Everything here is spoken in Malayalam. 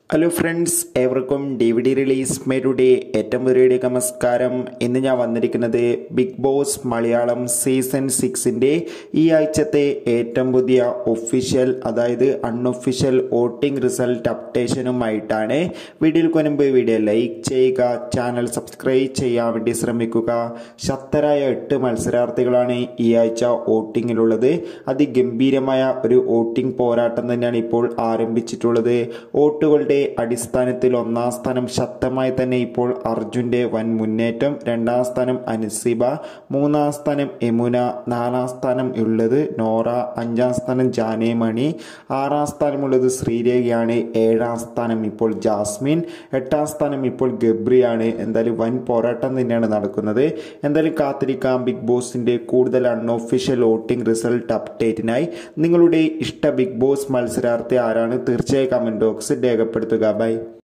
ഹലോ ഫ്രണ്ട്സ് ഏവർക്കും ഡി വി ഡി റിലീസ് മേരുടെ ഏറ്റവും പുതിയ നമസ്കാരം ഇന്ന് ഞാൻ വന്നിരിക്കുന്നത് ബിഗ് ബോസ് മലയാളം സീസൺ സിക്സിൻ്റെ ഈ ആഴ്ചത്തെ ഏറ്റവും പുതിയ ഒഫീഷ്യൽ അതായത് അൺഒഫീഷ്യൽ വോട്ടിംഗ് റിസൾട്ട് അപ്ഡേഷനുമായിട്ടാണ് വീഡിയോയിൽ കൊനുമ്പ് വീഡിയോ ലൈക്ക് ചെയ്യുക ചാനൽ സബ്സ്ക്രൈബ് ചെയ്യാൻ വേണ്ടി ശ്രമിക്കുക ശക്തരായ എട്ട് മത്സരാർത്ഥികളാണ് ഈ ആഴ്ച വോട്ടിങ്ങിലുള്ളത് അതിഗംഭീരമായ ഒരു വോട്ടിംഗ് പോരാട്ടം തന്നെയാണ് ഇപ്പോൾ ആരംഭിച്ചിട്ടുള്ളത് വോട്ടുകളുടെ അടിസ്ഥാനത്തിൽ ഒന്നാം സ്ഥാനം ശക്തമായി തന്നെ ഇപ്പോൾ അർജുന്റെ വൻ മുന്നേറ്റം രണ്ടാം സ്ഥാനം അൻസിബ മൂന്നാം സ്ഥാനം യമുന നാലാം സ്ഥാനം ഉള്ളത് നോറ അഞ്ചാം സ്ഥാനം ജാനേമണി ആറാം സ്ഥാനമുള്ളത് ശ്രീരേഖയാണ് ഏഴാം സ്ഥാനം ഇപ്പോൾ ജാസ്മിൻ എട്ടാം സ്ഥാനം ഇപ്പോൾ ഗബ്രിയാണ് എന്തായാലും വൻ പോരാട്ടം തന്നെയാണ് നടക്കുന്നത് എന്തായാലും കാത്തിരിക്കാം ബിഗ് ബോസിന്റെ കൂടുതൽ അൺഒഫീഷ്യൽ വോട്ടിംഗ് റിസൾട്ട് അപ്ഡേറ്റിനായി നിങ്ങളുടെ ഇഷ്ട ബിഗ് ബോസ് മത്സരാർത്ഥി ആരാണ് തീർച്ചയായും കമന്റ് ബോക്സിൽ രേഖപ്പെടുത്തുക ബൈ